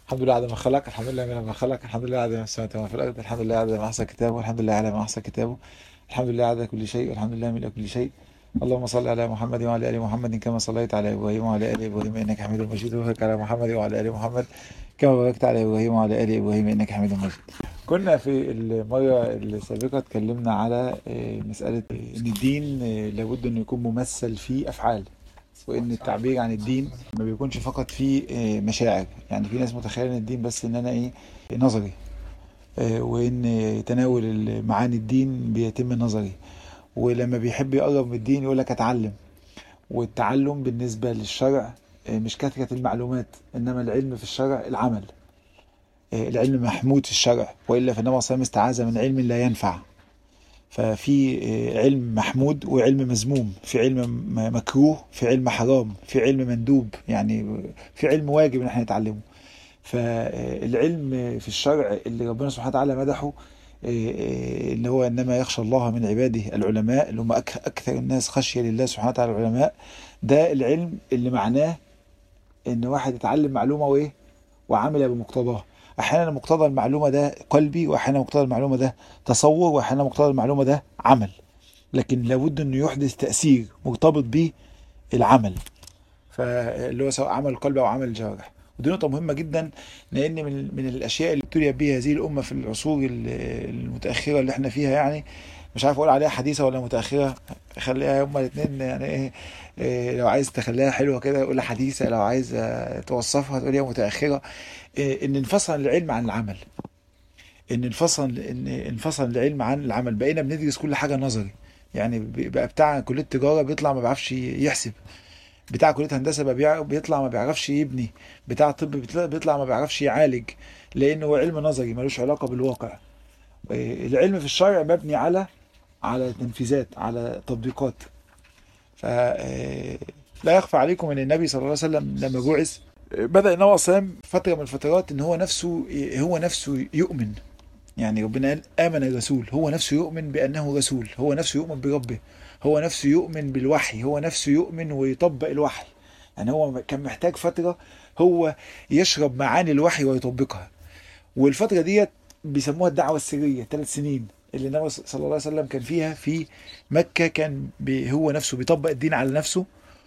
الحمد لله على ما خلق الحمد لله على ما خلق الحمد لله على ما السماوات وما في الارض الحمد لله على ما احصى كتابه الحمد لله على ما احصى كتابه الحمد لله على كل شيء والحمد لله من كل شيء اللهم صل على محمد وعلى ال محمد كما صليت على ابراهيم وعلى ال ابراهيم انك حميد مجيد وبارك على محمد وعلى ال محمد كما باركت على ابراهيم وعلى ال ابراهيم انك حميد مجيد كنا في المره السابقه اتكلمنا على آه، مساله ان الدين آه، لابد انه يكون ممثل في افعال وان التعبير عن الدين ما بيكونش فقط في آه، مشاعر يعني في ناس متخيله ان الدين بس ان انا ايه نظري آه، وان تناول معاني الدين بيتم نظري ولما بيحب يقرب من الدين يقول لك اتعلم والتعلم بالنسبه للشرع آه، مش كثره المعلومات انما العلم في الشرع العمل آه، العلم محمود في الشرع والا فالنبي صلى الله عليه وسلم استعاذ من علم لا ينفع ففي آه، علم محمود وعلم مذموم في علم م- مكروه في علم حرام في علم مندوب يعني في علم واجب ان احنا نتعلمه فالعلم في الشرع اللي ربنا سبحانه وتعالى مدحه آه، آه، اللي هو انما يخشى الله من عباده العلماء اللي هم أك- اكثر الناس خشيه لله سبحانه وتعالى العلماء ده العلم اللي معناه ان واحد يتعلم معلومه وايه وعمل بمقتضاها احيانا مقتضى المعلومه ده قلبي واحيانا مقتضى المعلومه ده تصور واحيانا مقتضى المعلومه ده عمل لكن لابد انه يحدث تاثير مرتبط به العمل فاللي هو سواء عمل القلب او عمل الجوارح ودي نقطة مهمة جدا لأن من من الأشياء اللي ابتليت بها هذه الأمة في العصور ال- المتأخرة اللي احنا فيها يعني مش عارف أقول عليها حديثة ولا متأخرة خليها هما الاتنين يعني إيه, إيه لو عايز تخليها حلوة كده قول حديثة لو عايز آه، توصفها تقول هي متأخرة إيه إن انفصل العلم عن العمل إن انفصل إن انفصل العلم عن العمل بقينا بندرس كل حاجة نظري يعني بقى بتاع كلية تجارة بيطلع ما بيعرفش يحسب بتاع كليه هندسه بقى بيع- بيطلع ما بيعرفش يبني بتاع طب بيطلع بيطلع ما بيعرفش يعالج لانه هو علم نظري ملوش علاقه بالواقع إيه، العلم في الشرع مبني على على تنفيذات على تطبيقات ف إيه، لا يخفى عليكم ان النبي صلى الله عليه وسلم لما بعث إيه، بدا ان هو صام فتره من الفترات ان هو نفسه إيه، هو نفسه يؤمن يعني ربنا قال آمن الرسول هو نفسه يؤمن بأنه رسول هو نفسه يؤمن بربه هو نفسه يؤمن بالوحي هو نفسه يؤمن ويطبق الوحي يعني هو كان محتاج فترة هو يشرب معاني الوحي ويطبقها والفترة ديت بيسموها الدعوة السرية ثلاث سنين اللي النبي صلى الله عليه وسلم كان فيها في مكة كان بي هو نفسه بيطبق الدين على نفسه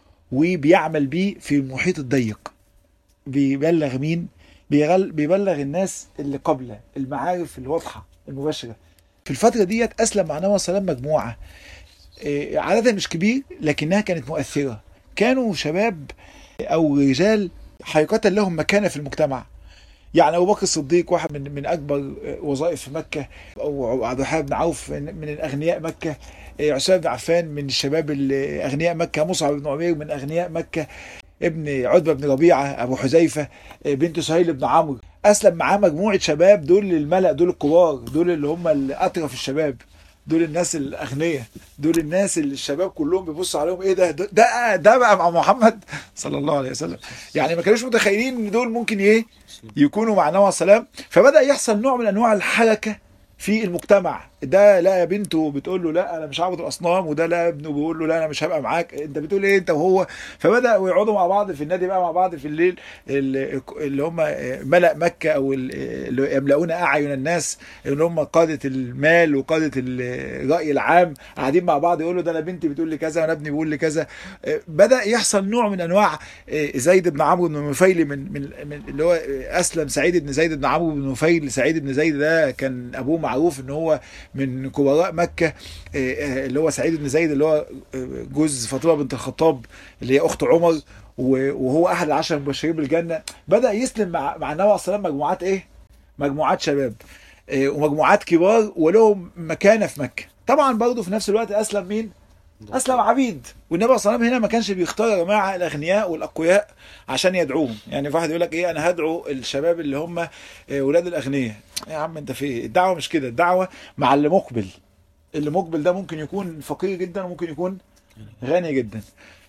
وبيعمل بيه في المحيط الضيق بيبلغ مين بيغل بيبلغ الناس اللي قبله المعارف الواضحه المباشره في الفتره ديت اسلم مع النبي صلى الله عليه وسلم مجموعه إيه، عددها مش كبير لكنها كانت مؤثره كانوا شباب او رجال حقيقه لهم مكانه في المجتمع يعني ابو بكر الصديق واحد من من اكبر وظائف في مكه او عبد الرحمن بن عوف من من الاغنياء مكه إيه، عثمان بن عفان من الشباب ال- اغنياء مكه مصعب بن عمير من اغنياء مكه ابن عتبه بن ربيعه ابو حذيفه إيه، بنت سهيل بن عمرو اسلم معاه مجموعه شباب دول الملأ دول الكبار دول اللي هم الاطرف الشباب دول الناس الاغنياء دول الناس اللي الشباب كلهم بيبصوا عليهم ايه ده ده ده بقى مع محمد صلى الله عليه وسلم يعني ما كانوش متخيلين ان دول ممكن ايه يكونوا مع النبي عليه السلام فبدا يحصل نوع من انواع الحركه في المجتمع ده لا يا بنته بتقول له لا انا مش هعبد الاصنام وده لا ابنه بيقول له لا انا مش هبقى معاك انت بتقول ايه انت وهو فبداوا يقعدوا مع بعض في النادي بقى مع بعض في الليل اللي اللي هم ملأ مكه او اللي يملؤون اعين الناس اللي هم قاده المال وقاده الراي العام قاعدين مع بعض يقولوا ده انا بنتي بتقول لي كذا وانا ابني بيقول لي كذا بدا يحصل نوع من انواع زيد بن عمرو بن نفيل من من من اللي هو اسلم سعيد بن زيد بن عمرو بن نفيل سعيد بن زيد ده كان ابوه معروف ان هو من كبراء مكه اللي هو سعيد بن زيد اللي هو جوز فاطمه بنت الخطاب اللي هي اخت عمر وهو احد العشر المبشرين بالجنه بدا يسلم مع مع النبي عليه الصلاه والسلام مجموعات ايه؟ مجموعات شباب ومجموعات كبار ولهم مكانه في مكه طبعا برضه في نفس الوقت اسلم مين؟ اسلم عبيد والنبي صلى الله عليه وسلم هنا ما كانش بيختار يا جماعه الاغنياء والاقوياء عشان يدعوهم يعني في واحد يقول لك ايه انا هدعو الشباب اللي هم ولاد الاغنياء يا عم انت في الدعوه مش كده الدعوه مع اللي مقبل اللي مقبل ده ممكن يكون فقير جدا وممكن يكون غني جدا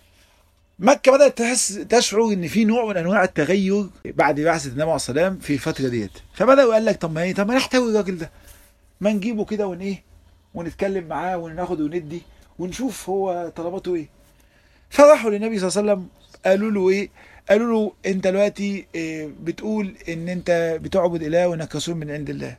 مكة بدأت تحس تشعر ان في نوع من انواع التغير بعد بعثة النبي عليه السلام في الفترة ديت فبدأوا قال لك طب ما ايه طب ما نحتوي الراجل ده ما نجيبه كده ون ايه ونتكلم معاه وناخد وندي ونشوف هو طلباته ايه فراحوا للنبي صلى الله عليه وسلم قالوا له ايه قالوا له انت دلوقتي اه، بتقول ان انت بتعبد اله وانك رسول من عند الله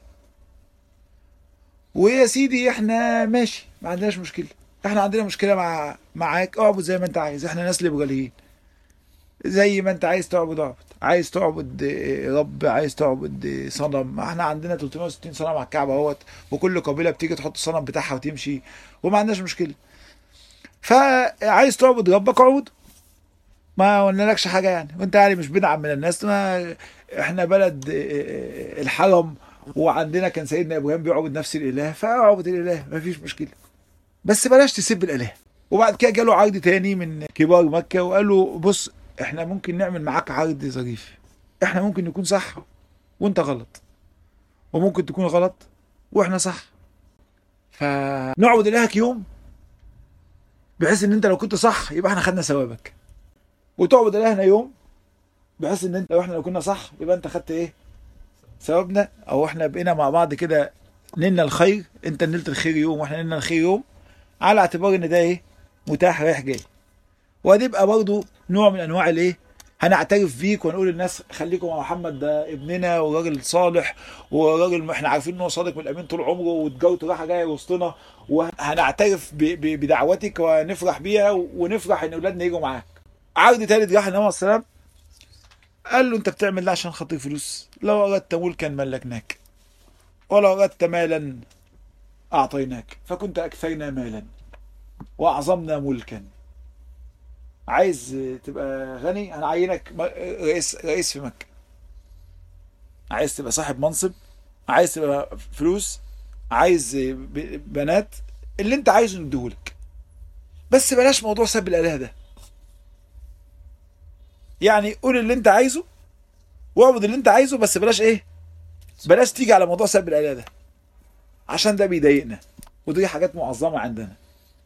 ويا سيدي احنا ماشي ما عندناش مشكله احنا عندنا مشكله مع معاك اعبد زي ما انت عايز احنا ناس ليبراليين زي ما انت عايز تعبد اعبد عايز تعبد اه، رب عايز تعبد اه، صنم احنا عندنا 360 صنم على الكعبه اهوت وكل قبيله بتيجي تحط الصنم بتاعها وتمشي وما عندناش مشكله فعايز تعبد ربك اعبد ما قلنالكش حاجه يعني وانت يعني مش بدعم من الناس ما احنا بلد اه، اه، الحرم وعندنا كان سيدنا ابراهيم بيعبد نفس الاله فاعبد الاله ما فيش مشكله بس بلاش تسب الاله وبعد كده جاله عرض تاني من كبار مكه وقال له بص احنا ممكن نعمل معاك عرض ظريف احنا ممكن نكون صح وانت غلط وممكن تكون غلط واحنا صح فنعبد الهك يوم بحيث ان انت لو كنت صح يبقى احنا خدنا ثوابك وتعبد الهنا يوم بحيث ان انت لو احنا لو كنا صح يبقى انت خدت ايه ثوابنا او احنا بقينا مع بعض كده نلنا الخير انت نلت الخير يوم واحنا نلنا الخير يوم على اعتبار ان ده ايه متاح رايح جاي وهتبقى برضو نوع من انواع الايه هنعترف بيك ونقول للناس خليكم مع محمد ده ابننا وراجل صالح وراجل احنا عارفين ان هو صادق من الامين طول عمره وتجارته رايحه جايه وسطنا وهنعترف ب- ب- بدعوتك ونفرح بيها ونفرح ان اولادنا يجوا معاك عرض تالت راح النبي عليه السلام قال له انت بتعمل ده عشان خاطر فلوس لو اردت ملكا ملكناك ولو اردت مالا اعطيناك فكنت اكثرنا مالا واعظمنا ملكا عايز تبقى غني هنعينك م- رئيس رئيس في مكه عايز تبقى صاحب منصب عايز تبقى فلوس عايز ب- بنات اللي انت عايزه نديهولك بس بلاش موضوع سب الاله ده يعني قول اللي انت عايزه واعبد اللي انت عايزه بس بلاش ايه بلاش تيجي على موضوع سب الاله ده عشان ده بيضايقنا ودي حاجات معظمه عندنا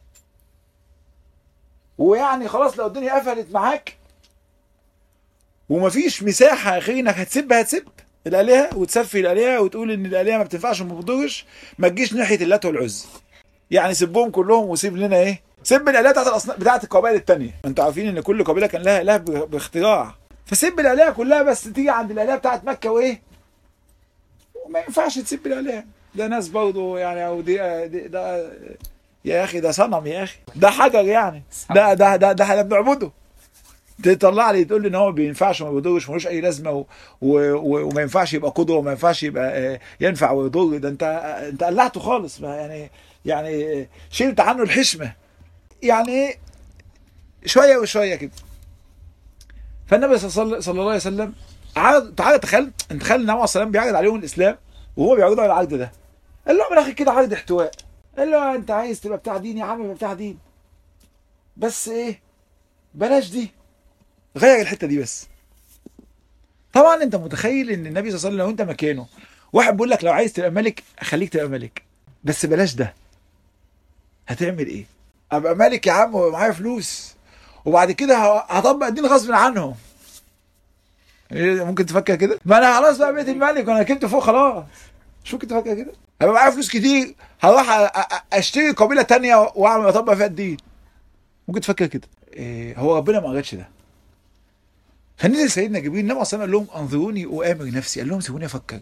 ويعني خلاص لو الدنيا قفلت معاك ومفيش مساحه غير انك هتسب هتسب الالهه وتسفي الالهه وتقول ان الالهه ما بتنفعش وما بتضرش ما تجيش ناحيه اللات والعز يعني سبهم كلهم وسيب لنا ايه سب الالهه بتاعت الاصنام بتاعت القبائل التانية انتوا عارفين ان كل قبيله كان لها اله ب- باختراع فسب الالهه كلها بس تيجي عند الالهه بتاعت مكه وايه وما ينفعش تسب الالهه ده ناس برضه يعني او دي, دي ده يا اخي ده صنم يا اخي ده حجر يعني ده ده ده ده احنا بنعبده تطلع لي تقول لي ان هو ما بينفعش وما بيضرش ملوش اي لازمه و... و... و... وما ينفعش يبقى قدوه وما ينفعش يبقى آه، ينفع ويضر ده انت انت قلعته خالص ما يعني يعني آه، شلت عنه الحشمه يعني ايه شويه وشويه كده فالنبي صلى صلى الله عليه وسلم عرض تعالى تخيل انت تخيل النبي عليه السلام بيعرض عليهم الاسلام وهو بيعرضوا على العرض ده قال لهم من الاخر كده عرض احتواء قال له انت عايز تبقى بتاع دين يا عم يبقى بتاع دين بس ايه بلاش دي غير الحته دي بس طبعا انت متخيل ان النبي صلى الله عليه وسلم لو انت مكانه واحد بيقول لك لو عايز تبقى ملك خليك تبقى ملك بس بلاش ده هتعمل ايه ابقى ملك يا عم ومعايا فلوس وبعد كده ه- هطبق الدين غصب عنهم إيه، ممكن تفكر كده ما انا خلاص بقى بقيت الملك وانا ركبت فوق خلاص مش ممكن تفكر كده هيبقى معايا فلوس كتير هروح أ- أ- اشتري قبيله تانية واعمل اطبق فيها الدين ممكن تفكر كده إيه هو ربنا ما قالش ده فنزل سيدنا جبريل النبي صلى الله عليه وسلم قال لهم انظروني وامر نفسي قال لهم سيبوني افكر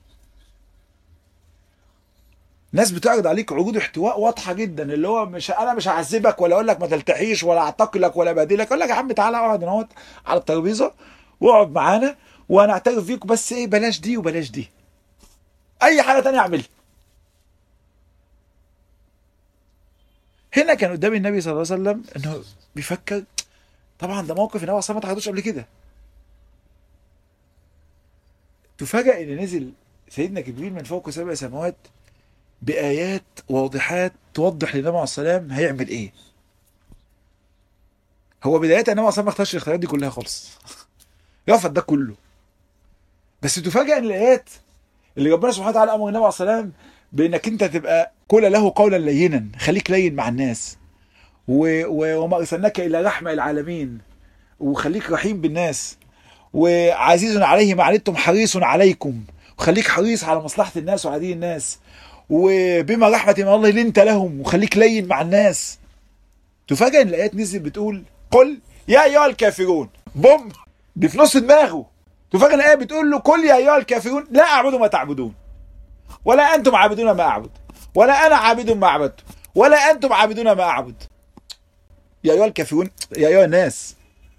ناس بتعرض عليك عروض احتواء واضحه جدا اللي هو مش انا مش هعذبك ولا اقول لك ما تلتحيش ولا اعتقلك ولا ابهدلك اقول لك يا عم تعالى اقعد اهوت على الترابيزه واقعد معانا وانا اعترف فيك بس ايه بلاش دي وبلاش دي اي حاجه تانية اعملها هنا كان قدام النبي صلى الله عليه وسلم انه بيفكر طبعا ده موقف النبي صلى الله عليه وسلم ما تعرضوش قبل كده تفاجأ ان نزل سيدنا جبريل من فوق سبع سماوات بآيات واضحات توضح للنبي عليه السلام هيعمل ايه هو بداية النبي عليه السلام ما اختارش الاختيارات دي كلها خالص رفض ده كله بس تفاجأ ان الايات اللي ربنا سبحانه وتعالى امر النبي عليه السلام بانك انت تبقى قول له قولا لينا خليك لين مع الناس و... و... وما ارسلناك الا رحمه للعالمين وخليك رحيم بالناس وعزيز عليه ما عنتم حريص عليكم وخليك حريص على مصلحه الناس وعادي الناس وبما رحمه من الله لنت لهم وخليك لين مع الناس تفاجئ ان الايات نزلت بتقول قل يا ايها الكافرون بوم دي في نص دماغه تفاجئ الايه بتقول له كل يا ايها الكافرون لا اعبد ما تعبدون ولا انتم عابدون ما اعبد ولا انا عابد ما عبدت ولا انتم عابدون ما اعبد يا ايها الكافرون يا ايها الناس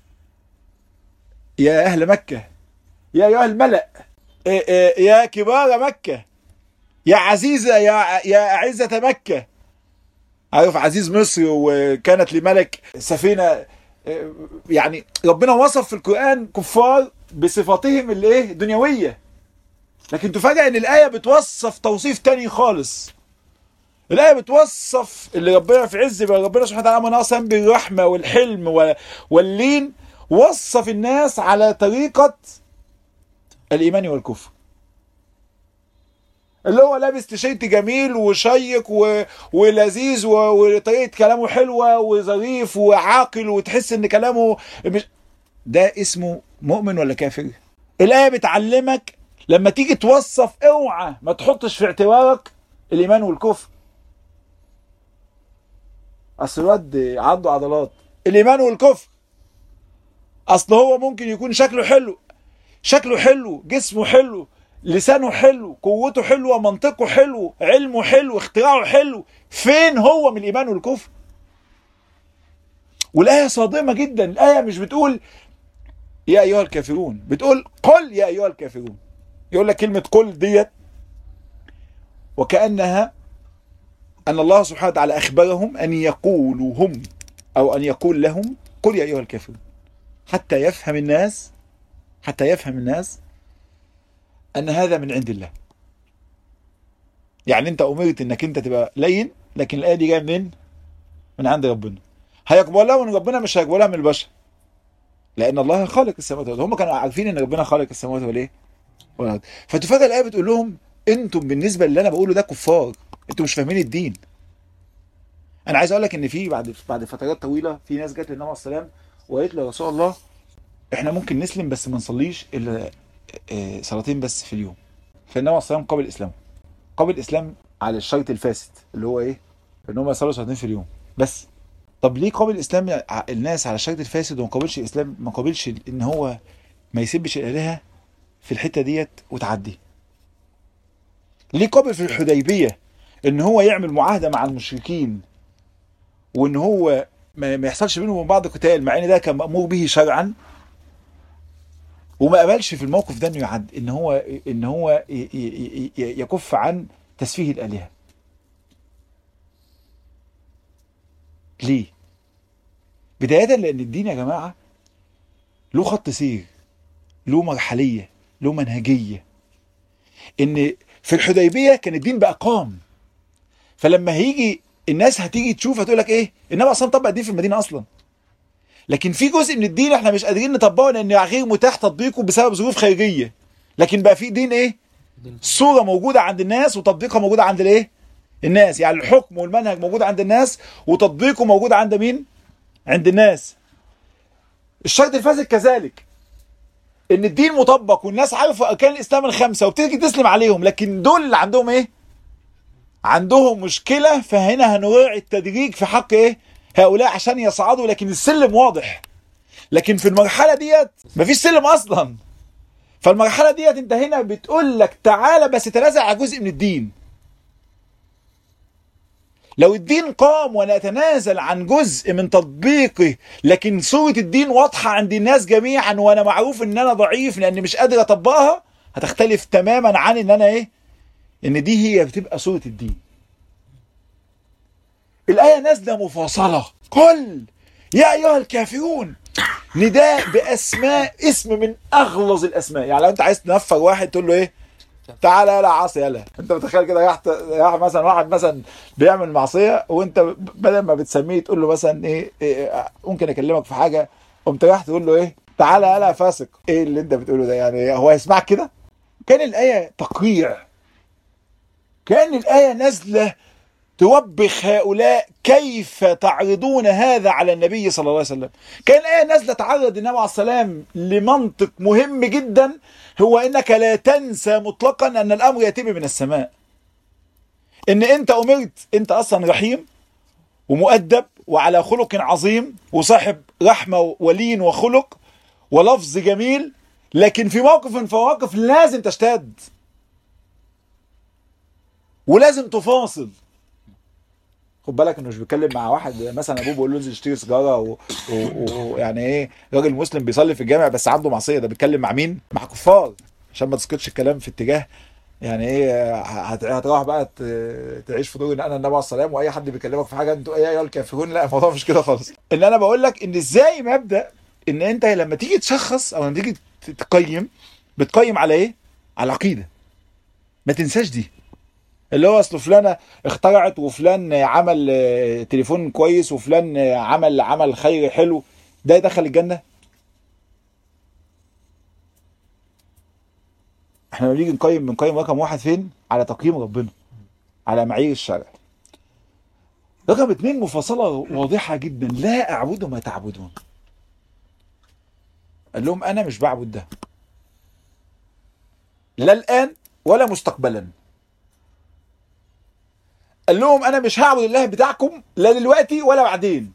يا اهل مكه يا ايها الملأ إيه إيه يا كبار مكه يا عزيزه يا يا اعزه مكه عارف عزيز مصر وكانت لملك سفينه إيه، يعني ربنا وصف في القران كفار بصفاتهم اللي ايه دنيويه لكن تفاجئ ان الايه بتوصف توصيف تاني خالص الايه بتوصف اللي ربنا في عز ربنا سبحانه وتعالى امر اصلا بالرحمه والحلم و- واللين وصف الناس على طريقه الايمان والكفر اللي هو لابس تيشيرت جميل وشيق و... ولذيذ و... وطريقه كلامه حلوه وظريف وعاقل وتحس ان كلامه مش ده اسمه مؤمن ولا كافر؟ الايه بتعلمك لما تيجي توصف اوعى ما تحطش في اعتبارك الايمان والكفر اصل الواد عنده عضلات الايمان والكفر اصل هو ممكن يكون شكله حلو شكله حلو جسمه حلو لسانه حلو قوته حلوه منطقه حلو علمه حلو اختراعه حلو فين هو من الايمان والكفر والايه صادمه جدا الايه مش بتقول يا ايها الكافرون بتقول قل يا ايها الكافرون يقول لك كلمه قل ديت وكانها ان الله سبحانه وتعالى اخبرهم ان يقولوا هم او ان يقول لهم قل يا ايها الكافرون حتى يفهم الناس حتى يفهم الناس ان هذا من عند الله يعني انت امرت انك انت تبقى لين لكن الايه دي جايه منين من عند ربنا هيقبلها من ربنا مش هيقبلها من البشر لان الله خالق السماوات والارض هم كانوا عارفين ان ربنا خالق السماوات والايه والارض فتفاجئ الايه بتقول لهم انتم بالنسبه اللي انا بقوله ده كفار انتم مش فاهمين الدين انا عايز اقول لك ان في بعد بعد فترات طويله في ناس جت للنبي عليه السلام وقالت له يا رسول الله احنا ممكن نسلم بس ما نصليش الا آه، صلاتين بس في اليوم فالنبي عليه السلام قبل الاسلام قبل الاسلام على الشرط الفاسد اللي هو ايه ان هم يصلوا صلاتين في اليوم بس طب ليه قابل الاسلام ع- الناس على الشرط الفاسد وما قابلش الاسلام ما قابلش ان هو ما يسبش الالهه في الحته ديت وتعدي ليه قابل في الحديبيه ان هو يعمل معاهده مع المشركين وان هو ما ما يحصلش بينهم وبين بعض قتال مع ان ده كان مامور به شرعا وما قبلش في الموقف ده انه يعد ان هو ان هو ي- ي- ي- يكف عن تسفيه الالهه ليه بدايه لان الدين يا جماعه له خط سير له مرحليه له منهجيه ان في الحديبيه كان الدين بقى قام فلما هيجي الناس هتيجي تشوف هتقول لك ايه النبي اصلا طبق الدين في المدينه اصلا لكن في جزء من الدين احنا مش قادرين نطبقه لان غير متاح تطبيقه بسبب ظروف خارجيه لكن بقى في دين ايه صوره موجوده عند الناس وتطبيقها موجوده عند الايه الناس يعني الحكم والمنهج موجود عند الناس وتطبيقه موجود عند مين عند الناس الشرط الفاسد كذلك ان الدين مطبق والناس عارفه اركان الاسلام الخمسه وبتيجي تسلم عليهم لكن دول اللي عندهم ايه عندهم مشكله فهنا هنراعي التدريج في حق ايه هؤلاء عشان يصعدوا لكن السلم واضح لكن في المرحله ديت مفيش سلم اصلا فالمرحله ديت انت هنا بتقول لك تعالى بس تنازع على جزء من الدين لو الدين قام ونتنازل عن جزء من تطبيقه لكن صورة الدين واضحة عند الناس جميعا وانا معروف ان انا ضعيف لان مش قادر اطبقها هتختلف تماما عن ان انا ايه ان دي هي بتبقى صورة الدين الآية نازلة مفاصلة قل يا أيها الكافرون نداء بأسماء اسم من أغلظ الأسماء يعني لو أنت عايز تنفر واحد تقول له إيه تعالى يلا عاصي يلا انت متخيل كده راح راح مثلا واحد مثلا بيعمل معصيه وانت بدل ما بتسميه تقول له مثلا ايه, إيه ممكن اكلمك في حاجه قمت رايح تقول له ايه تعالى يلا فاسق ايه اللي انت بتقوله ده يعني هو يسمعك كده كان الايه تقريع كان الايه نازله توبخ هؤلاء كيف تعرضون هذا على النبي صلى الله عليه وسلم كان الآية نازلة تعرض النبي عليه السلام لمنطق مهم جدا هو انك لا تنسى مطلقا ان الامر يتم من السماء ان انت امرت انت اصلا رحيم ومؤدب وعلى خلق عظيم وصاحب رحمة ولين وخلق ولفظ جميل لكن في موقف من مواقف لازم تشتد ولازم تفاصل خد بالك انه مش بيتكلم مع واحد مثلا ابوه بيقول له انزل اشتري سيجاره ويعني و... و... ايه راجل مسلم بيصلي في الجامع بس عنده معصيه ده بيتكلم مع مين؟ مع كفار عشان ما تسقطش الكلام في اتجاه يعني ايه هت... هتروح بقى ت... تعيش في دور ان انا النبي عليه السلام واي حد بيكلمك في حاجه انتوا ايه يا الكافرون لا الموضوع مش كده خالص ان انا بقول لك ان ازاي مبدا ان انت لما تيجي تشخص او لما تيجي تقيم بتقيم على ايه؟ على العقيده ما تنساش دي اللي هو اصل فلانه اخترعت وفلان عمل تليفون كويس وفلان عمل عمل خير حلو ده يدخل الجنه احنا لما نيجي نقيم بنقيم رقم واحد فين على تقييم ربنا على معايير الشرع رقم اتنين مفاصلة واضحة جدا لا أعبد ما تعبدون قال لهم أنا مش بعبد ده لا الآن ولا مستقبلا قال لهم انا مش هعبد الله بتاعكم لا دلوقتي ولا بعدين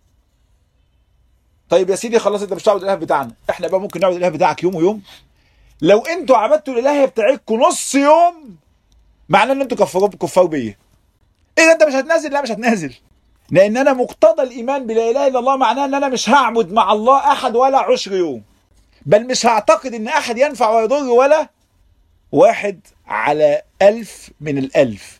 طيب يا سيدي خلاص انت مش هتعبد الاله بتاعنا احنا بقى ممكن نعبد الاله بتاعك يوم ويوم لو انتوا عبدتوا الاله بتاعكم نص يوم معناه ان انتوا كفار كفار بيا ايه ده انت مش هتنازل لا مش هتنازل لان انا مقتضى الايمان بلا اله الا الله معناه ان انا مش هعبد مع الله احد ولا عشر يوم بل مش هعتقد ان احد ينفع ويضر ولا واحد على ألف من الألف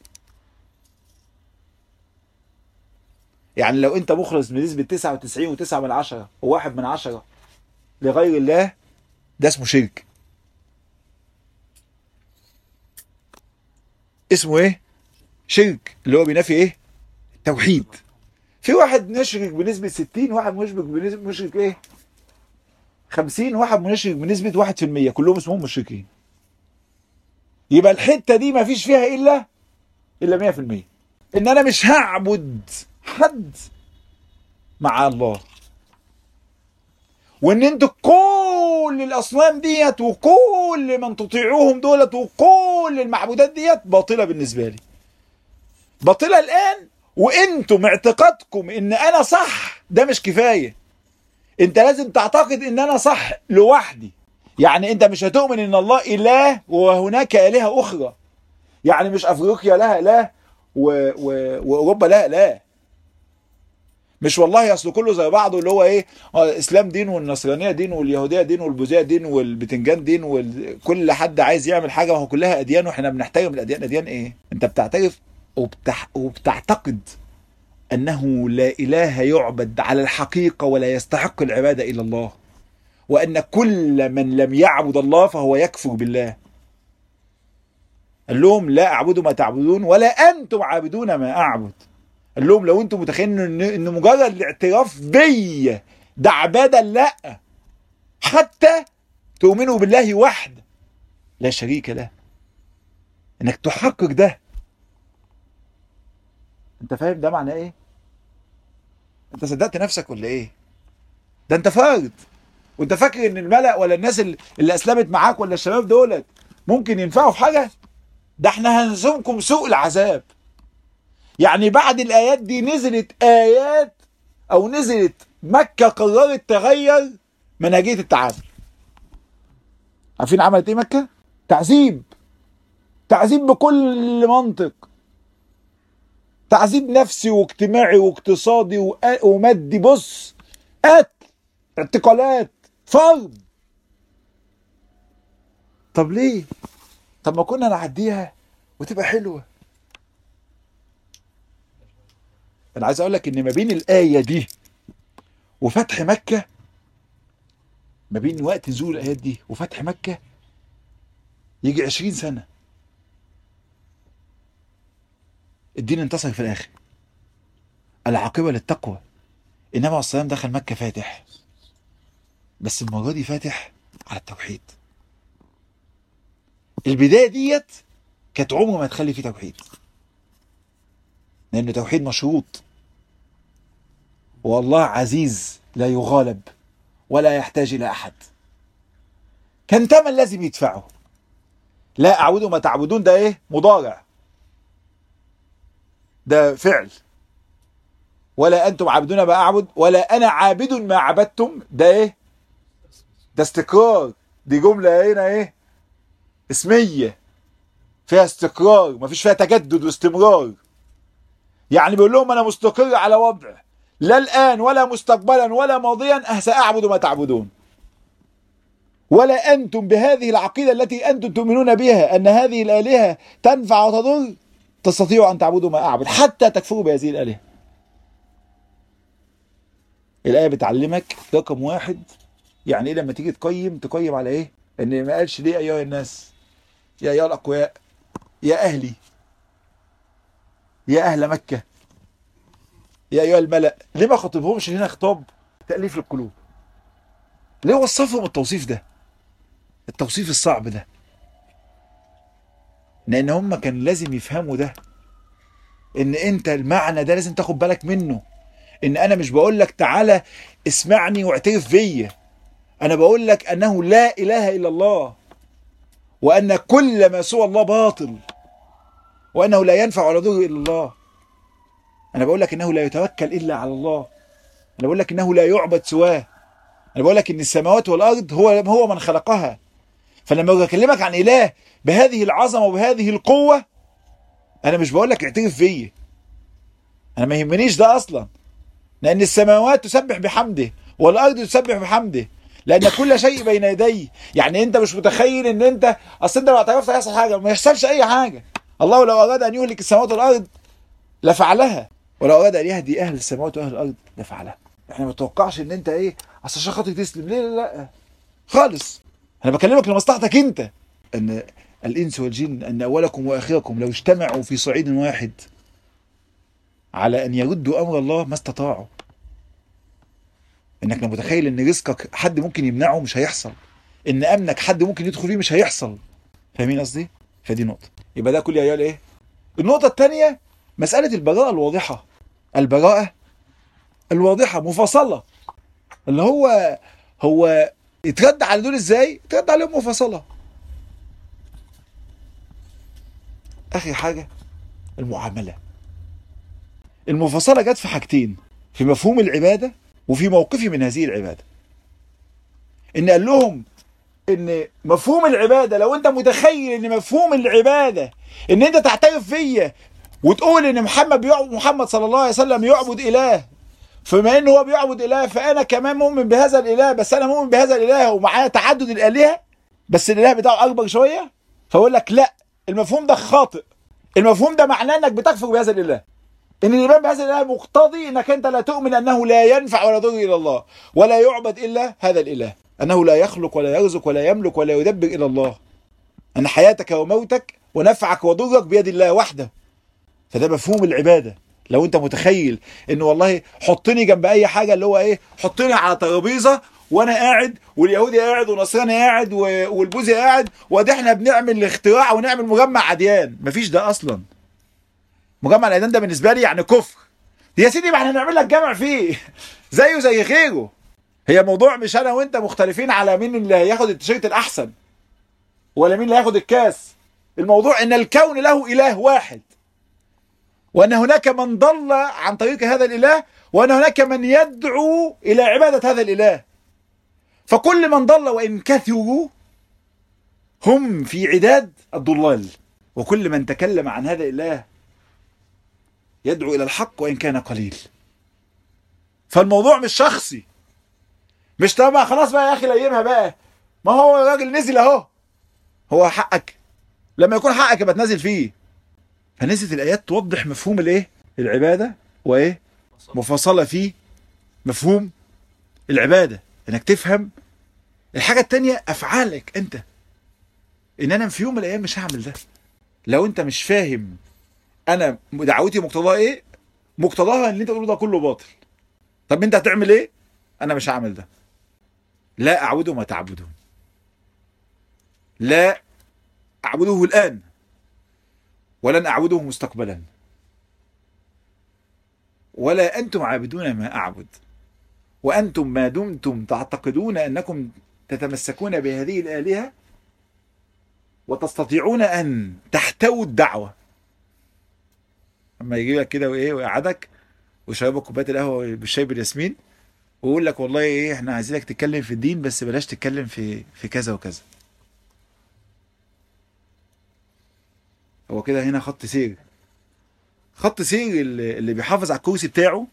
يعني لو انت مخلص بنسبة 99 و9 من عشرة وواحد من عشرة لغير الله ده اسمه شرك اسمه ايه شرك اللي هو بينافي ايه توحيد في واحد مشرك بنسبة 60 واحد مشرك بنسبة مشرك ايه 50 واحد مشرك بنسبة 1% كلهم اسمهم مشركين يبقى الحتة دي ما فيش فيها الا الا 100% ان انا مش هعبد حد مع الله وان انتوا كل الاصنام ديت وكل من تطيعوهم دولت وكل المعبودات ديت باطله بالنسبه لي باطله الان وانتم اعتقادكم ان انا صح ده مش كفايه انت لازم تعتقد ان انا صح لوحدي يعني انت مش هتؤمن ان الله اله وهناك الهه اخرى يعني مش افريقيا لها اله و... و... واوروبا لها اله مش والله اصل كله زي بعضه اللي هو ايه الاسلام دين والنصرانيه دين واليهوديه دين والبوذيه دين والبتنجان دين وكل حد عايز يعمل حاجه ما هو كلها اديان واحنا بنحترم الاديان اديان ايه انت بتعترف وبتح... وبتعتقد انه لا اله يعبد على الحقيقه ولا يستحق العباده الا الله وان كل من لم يعبد الله فهو يكفر بالله قال لهم لا اعبد ما تعبدون ولا انتم عابدون ما اعبد قال لهم لو انتم متخيلين ان ان مجرد الاعتراف بيا ده عباده لا حتى تؤمنوا بالله وحده لا شريك له انك تحقق ده انت فاهم ده معناه ايه انت صدقت نفسك ولا ايه ده انت فرد وانت فاكر ان الملأ ولا الناس اللي اسلمت معاك ولا الشباب دولت ممكن ينفعوا في حاجه ده احنا هنزومكم سوء العذاب يعني بعد الايات دي نزلت ايات او نزلت مكة قررت تغير منهجية التعامل عارفين عملت ايه مكة تعذيب تعذيب بكل منطق تعذيب نفسي واجتماعي واقتصادي ومادي بص قتل اعتقالات فرض طب ليه طب ما كنا نعديها وتبقى حلوه انا عايز اقول لك ان ما بين الايه دي وفتح مكه ما بين وقت نزول الايات دي وفتح مكه يجي عشرين سنه الدين انتصر في الاخر العاقبه للتقوى النبي عليه الصلاه والسلام دخل مكه فاتح بس المره دي فاتح على التوحيد البدايه ديت كانت عمره ما تخلي فيه توحيد لأن توحيد مشروط والله عزيز لا يغالب ولا يحتاج إلى أحد كان تمن لازم يدفعه لا أعبد ما تعبدون ده إيه مضارع ده فعل ولا أنتم عابدون ما أعبد ولا أنا عابد ما عبدتم ده إيه ده استقرار دي جملة هنا ايه اسمية فيها استقرار مفيش فيها تجدد واستمرار يعني بيقول لهم انا مستقر على وضع لا الان ولا مستقبلا ولا ماضيا ساعبد ما تعبدون ولا انتم بهذه العقيده التي انتم تؤمنون بها ان هذه الالهه تنفع وتضر تستطيعوا ان تعبدوا ما اعبد حتى تكفروا بهذه الالهه. الايه بتعلمك رقم واحد يعني ايه لما تيجي تقيم تقيم على ايه؟ ان ما قالش ليه ايها الناس يا ايها الاقوياء يا اهلي يا اهل مكه يا ايها الملأ ليه ما خاطبهمش هنا خطاب تأليف للقلوب ليه وصفهم التوصيف ده التوصيف الصعب ده لان هم كان لازم يفهموا ده ان انت المعنى ده لازم تاخد بالك منه ان انا مش بقول لك تعالى اسمعني واعترف بيا انا بقول لك انه لا اله الا الله وان كل ما سوى الله باطل وانه لا ينفع ولا يضر الا الله انا بقول لك انه لا يتوكل الا على الله انا بقول لك انه لا يعبد سواه انا بقول لك ان السماوات والارض هو هو من خلقها فلما بكلمك عن اله بهذه العظمه وبهذه القوه انا مش بقول لك اعترف فيا انا ما يهمنيش ده اصلا لان السماوات تسبح بحمده والارض تسبح بحمده لان كل شيء بين يديه يعني انت مش متخيل ان انت اصل انت لو اعترفت هيحصل حاجه ما يحصلش اي حاجه الله لو اراد ان يهلك السماوات والارض لفعلها ولو اراد ان يهدي اهل السماوات واهل الارض لفعلها احنا ما تتوقعش ان انت ايه اصل عشان خاطر تسلم ليه لا لا خالص انا بكلمك لمصلحتك انت ان الانس والجن ان اولكم واخركم لو اجتمعوا في صعيد واحد على ان يردوا امر الله ما استطاعوا انك لو متخيل ان رزقك حد ممكن يمنعه مش هيحصل ان امنك حد ممكن يدخل فيه مش هيحصل فاهمين قصدي فدي نقطه يبقى ده كل عيال ايه النقطه الثانيه مساله البراءه الواضحه البراءه الواضحه مفصله اللي هو هو يترد على دول ازاي يترد عليهم مفصله اخر حاجه المعامله المفصله جت في حاجتين في مفهوم العباده وفي موقفي من هذه العباده ان قال لهم ان مفهوم العباده لو انت متخيل ان مفهوم العباده ان انت تعترف فيا وتقول ان محمد بيعبد محمد صلى الله عليه وسلم يعبد اله فما ان هو بيعبد اله فانا كمان مؤمن بهذا الاله بس انا مؤمن بهذا الاله ومعايا تعدد الالهه بس الاله بتاعه اكبر شويه فاقول لك لا المفهوم ده خاطئ المفهوم ده معناه انك بتكفر بهذا الاله ان الايمان بهذا الاله مقتضي انك انت لا تؤمن انه لا ينفع ولا يضر الا الله ولا يعبد الا هذا الاله انه لا يخلق ولا يرزق ولا يملك ولا يدبر الا الله ان حياتك وموتك ونفعك وضرك بيد الله وحده فده مفهوم العباده لو انت متخيل ان والله حطني جنب اي حاجه اللي هو ايه حطني على ترابيزه وانا قاعد واليهودي قاعد والنصراني قاعد والبوذي قاعد وادي احنا بنعمل اختراع ونعمل مجمع اديان مفيش ده اصلا مجمع الاديان ده بالنسبه لي يعني كفر يا سيدي ما احنا هنعمل لك جمع فيه زيه زي غيره هي موضوع مش انا وانت مختلفين على مين اللي هياخد التيشيرت الاحسن ولا مين اللي هياخد الكاس الموضوع ان الكون له اله واحد وان هناك من ضل عن طريق هذا الاله وان هناك من يدعو الى عباده هذا الاله فكل من ضل وان كثروا هم في عداد الضلال وكل من تكلم عن هذا الاله يدعو الى الحق وان كان قليل فالموضوع مش شخصي مش طبعا خلاص بقى يا اخي ليمها بقى ما هو الراجل نزل اهو هو حقك لما يكون حقك يبقى تنزل فيه فنزلت الايات توضح مفهوم الايه العباده وايه مفصله فيه مفهوم العباده انك تفهم الحاجه التانية افعالك انت ان انا في يوم من الايام مش هعمل ده لو انت مش فاهم انا دعوتي مقتضاها ايه مقتضاها ان اللي انت تقوله ده كله باطل طب انت هتعمل ايه انا مش هعمل ده لا اعبد ما تعبدون لا اعبده الان ولن اعبده مستقبلا ولا انتم عابدون ما اعبد وانتم ما دمتم تعتقدون انكم تتمسكون بهذه الالهه وتستطيعون ان تحتووا الدعوه اما يجي لك كده وايه ويقعدك ويشربك كوبايه القهوه بالشاي بالياسمين ويقول لك والله ايه احنا عايزينك تتكلم في الدين بس بلاش تتكلم في في كذا وكذا هو كده هنا خط سير خط سير اللي, اللي بيحافظ على الكرسي بتاعه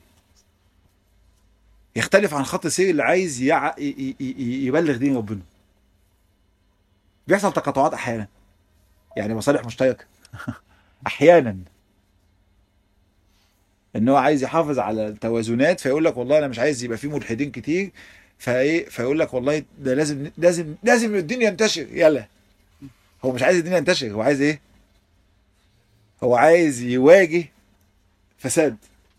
يختلف عن خط سير اللي عايز يع... ي... ي... ي... يبلغ دين ربنا بيحصل تقاطعات احيانا يعني مصالح مشتركه احيانا ان هو عايز يحافظ على التوازنات فيقول لك والله انا مش عايز يبقى فيه ملحدين كتير فايه فيقول لك والله ده لازم لازم لازم الدين ينتشر يلا هو مش عايز الدين ينتشر هو عايز ايه هو عايز يواجه فساد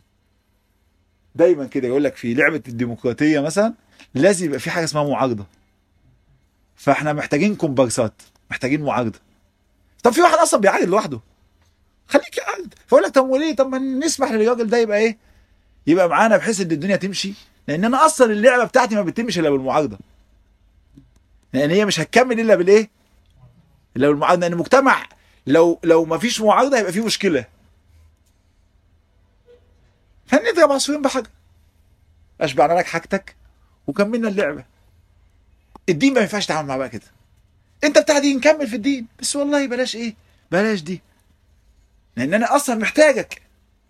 دايما كده يقول لك في لعبه الديمقراطيه مثلا لازم يبقى في حاجه اسمها معارضه فاحنا محتاجين كومبارسات محتاجين معارضه طب في واحد اصلا بيعارض لوحده خليك قاعد فاقول لك طب وليه طب ما نسمح للراجل ده يبقى ايه يبقى معانا بحيث ان الدنيا تمشي لان انا اصلا اللعبه بتاعتي ما بتتمش الا بالمعارضه لان هي مش هتكمل الا بالايه الا بالمعارضه لان المجتمع لو لو ما فيش معارضه هيبقى فيه مشكله فنضرب عصفورين بحجر اشبعنا لك حاجتك وكملنا اللعبه الدين ما ينفعش تتعامل معاه بقى كده انت بتاع دين نكمل في الدين بس والله بلاش ايه بلاش دي لان انا اصلا محتاجك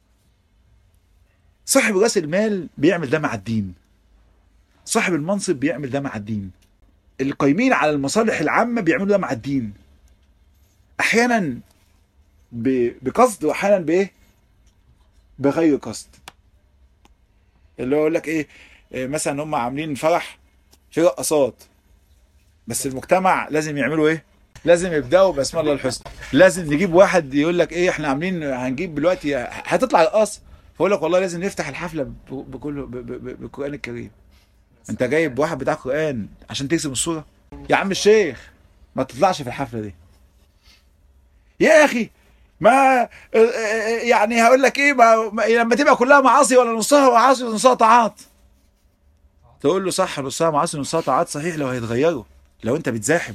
صاحب راس المال بيعمل ده مع الدين صاحب المنصب بيعمل ده مع الدين القايمين على المصالح العامه بيعملوا ده مع الدين احيانا ب- بقصد واحيانا بايه بغير قصد اللي هو يقول لك ايه إيه مثلا هم عاملين فرح في رقصات بس المجتمع لازم يعملوا ايه لازم يبداوا باسم الله الحسنى لازم نجيب واحد يقول لك ايه احنا عاملين هنجيب دلوقتي هتطلع رقاص فيقول لك والله لازم نفتح الحفله ب- بكل ب- ب- ب- بالقران الكريم انت جايب واحد بتاع قران عشان ترسم الصوره يا عم الشيخ ما تطلعش في الحفله دي يا اخي ما يعني هقول لك ايه ما ما- لما تبقى كلها معاصي ولا نصها معاصي ونصها طاعات تقول له صح نصها معاصي ونصها طاعات صحيح لو هيتغيروا لو انت بتزاحم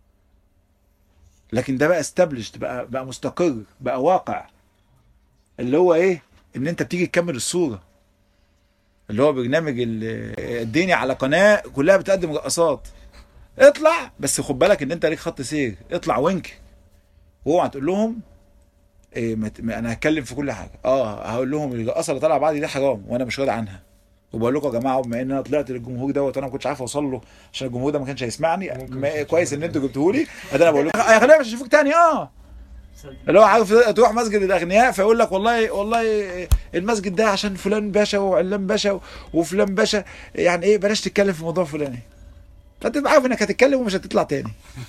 لكن ده بقى استبلشت بقى بقى مستقر بقى واقع اللي هو ايه ان انت بتيجي تكمل الصوره اللي هو برنامج ال- الديني على قناه كلها بتقدم رقصات اطلع بس خد بالك ان انت ليك خط سير اطلع وينك واوعى تقول لهم إيه ما ت- ما انا هتكلم في كل حاجه اه هقول لهم الرقاصه اللي طالعه بعضي دي حرام وانا مش راضي عنها وبقول لكم يا جماعه بما ان انا طلعت للجمهور دوت وانا ما كنتش عارف اوصل له عشان الجمهور ده ما كانش هيسمعني ما كويس ان انتوا جبتوه لي انا بقول لكم خلينا مش هشوفك تاني اه اللي هو عارف تروح مسجد الاغنياء فيقول لك والله والله المسجد ده عشان فلان باشا وعلان باشا وفلان باشا يعني ايه بلاش تتكلم في موضوع فلاني فتبقى عارف انك هتتكلم ومش هتطلع تاني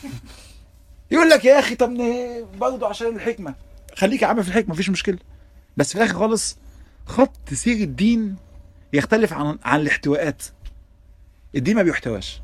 يقول لك يا اخي طب ن- برضه عشان الحكمه خليك يا عم في الحكمه مفيش مشكله بس في الاخر خالص خط سير الدين يختلف عن عن الاحتواءات الدين ما بيحتواش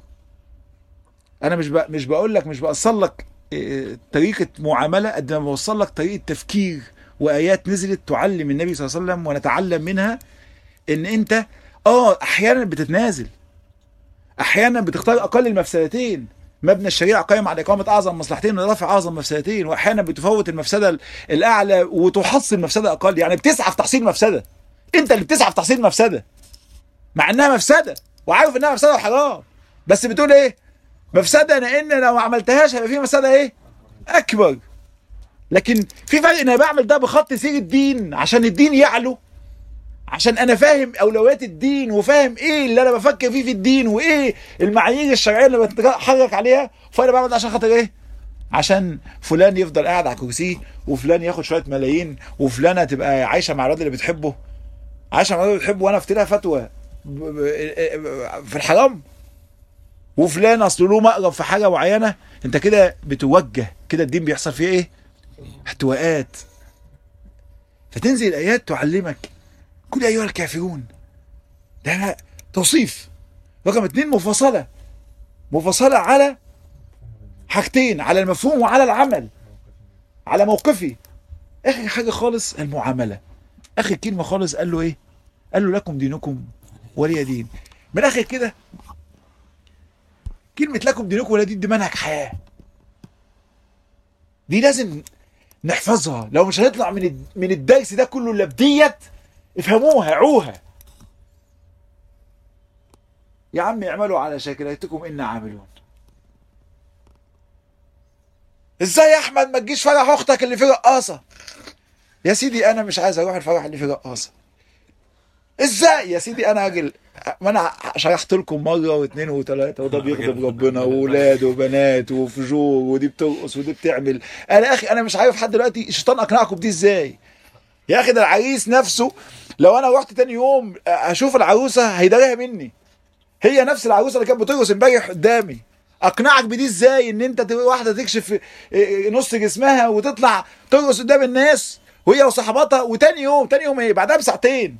انا مش ب... مش بقول لك مش بوصل لك إيه، طريقه معامله قد ما بوصل لك طريقه تفكير وايات نزلت تعلم النبي صلى الله عليه وسلم ونتعلم منها ان انت اه احيانا بتتنازل احيانا بتختار اقل المفسدتين مبنى الشريعه قائم على اقامه اعظم مصلحتين ورفع اعظم مفسدتين واحيانا بتفوت المفسده ال- الاعلى وتحصل مفسده اقل يعني بتسعى في تحصيل مفسده انت اللي بتسعى في تحصيل مفسده مع انها مفسده وعارف انها مفسده وحرام بس بتقول ايه مفسده لان لو ما عملتهاش هيبقى في مفسده ايه اكبر لكن في فرق ان انا بعمل ده بخط سير الدين عشان الدين يعلو عشان انا فاهم اولويات الدين وفاهم ايه اللي انا بفكر فيه في الدين وايه المعايير الشرعيه اللي بتحرك عليها فانا بعمل ده عشان خاطر ايه عشان فلان يفضل قاعد على كرسيه وفلان ياخد شويه ملايين وفلانه تبقى عايشه مع الراجل اللي بتحبه عايشه مع الراجل اللي بتحبه وانا افتي لها فتوى ب- ب- في الحرام وفلان اصل له مقرب في حاجه معينه انت كده بتوجه كده الدين بيحصل فيه ايه احتواءات فتنزل الايات تعلمك كل ايها الكافرون ده توصيف رقم اتنين مفصله مفصله على حاجتين على المفهوم وعلى العمل على موقفي اخر حاجه خالص المعامله اخر كلمه خالص قال له ايه قال له لكم دينكم ولي دين من الاخر كده كلمه لكم دينكم ولي دين دي منهج حياه دي لازم نحفظها لو مش هنطلع من الد- من الدرس ده كله الا بديت افهموها عوها يا عم اعملوا على شاكلتكم إنا عاملون ازاي يا احمد ما تجيش فرح اختك اللي فيه رقاصه يا سيدي انا مش عايز اروح الفرح اللي فيه رقاصه ازاي يا سيدي انا راجل ما انا شرحت لكم مره واثنين وثلاثه وده بيغضب ربنا واولاد وبنات وفجور ودي بترقص ودي بتعمل انا يا اخي انا مش عارف لحد دلوقتي الشيطان اقنعكم بدي ازاي يا اخي ده العريس نفسه لو انا رحت تاني يوم اشوف العروسه هيداريها مني هي نفس العروسه اللي كانت بترقص امبارح قدامي اقنعك بدي ازاي ان انت تبقى واحده تكشف نص جسمها وتطلع ترقص قدام الناس وهي وصاحباتها وتاني يوم تاني يوم ايه بعدها بساعتين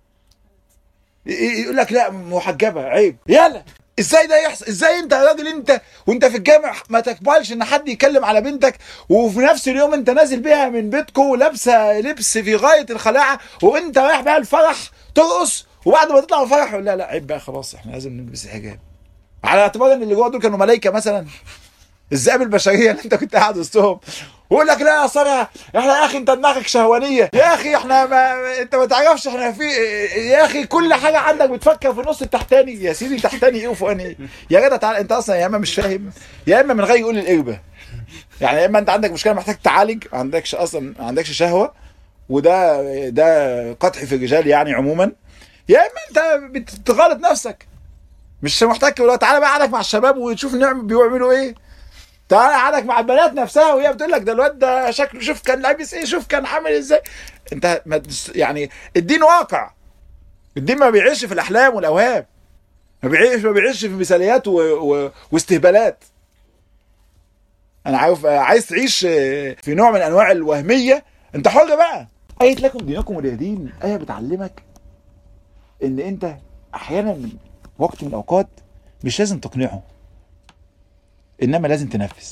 يقول لك لا محجبه عيب يلا ازاي ده يحصل ازاي انت يا راجل انت وانت في الجامع ما تقبلش ان حد يتكلم على بنتك وفي نفس اليوم انت نازل بيها من بيتكم ولابسه لبس في غايه الخلاعه وانت رايح بقى الفرح ترقص وبعد ما تطلع الفرح لا لا عيب بقى خلاص احنا لازم نلبس الحجاب على اعتبار ان اللي جوه دول كانوا ملائكه مثلا الذئاب البشريه اللي انت كنت قاعد وسطهم ويقول لك لا يا صالح احنا يا اخي انت دماغك شهوانيه يا اخي احنا ما انت ما تعرفش احنا في يا اخي كل حاجه عندك بتفكر في النص التحتاني يا سيدي تحتاني ايه وفوقاني ايه يا جدع تعالى انت اصلا يا اما مش فاهم يا اما من غير يقول القربه يعني يا اما انت عندك مشكله محتاج تعالج ما عندكش اصلا ما عندكش شهوه وده ده قدح في الرجال يعني عموما يا اما انت بتغلط نفسك مش محتاج تقول تعالى بقى قعدك مع الشباب وتشوف نعم بيعملوا ايه تعالى قعدك مع البنات نفسها وهي بتقول لك ده الواد ده شكله شوف كان لابس ايه شوف كان عامل ازاي انت ما يعني الدين واقع الدين ما بيعيش في الاحلام والاوهام ما بيعيش ما بيعيش في مثاليات و... و... واستهبالات انا عارف عايز تعيش في نوع من انواع الوهميه انت حر بقى آية لكم دينكم ولي دين آية بتعلمك إن أنت أحيانا من وقت من الأوقات مش لازم تقنعه إنما لازم تنفذ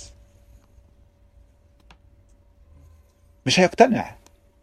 مش هيقتنع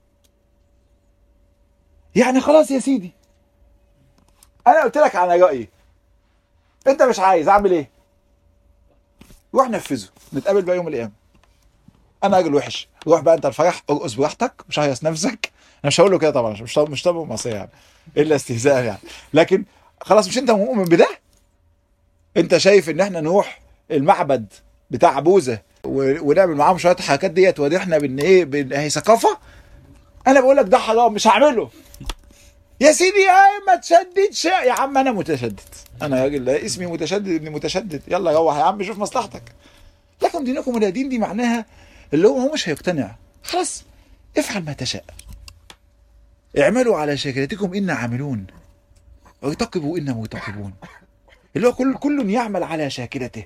يعني خلاص يا سيدي أنا قلت لك على رأيي أنت مش عايز أعمل إيه؟ روح نفذه نتقابل بقى يوم القيامة انا راجل وحش روح بقى انت الفرح ارقص براحتك مش هيص نفسك انا مش هقول له كده طبعا مش مش طبع معصيه يعني الا استهزاء يعني لكن خلاص مش انت مؤمن بده انت شايف ان احنا نروح المعبد بتاع بوذا ونعمل معاهم شويه حركات ديت ودي احنا بان ايه بان هي ثقافه انا بقول لك ده حرام مش هعمله يا سيدي يا ما تشددش يا عم انا متشدد انا راجل اسمي متشدد ابني متشدد يلا روح يا عم شوف مصلحتك لكم دينكم ولا دين دي معناها اللي هو هو مش هيقتنع خلاص افعل ما تشاء اعملوا على شاكلتكم إنا عاملون وارتقبوا إنا مرتقبون اللي هو كل كل يعمل على شاكلته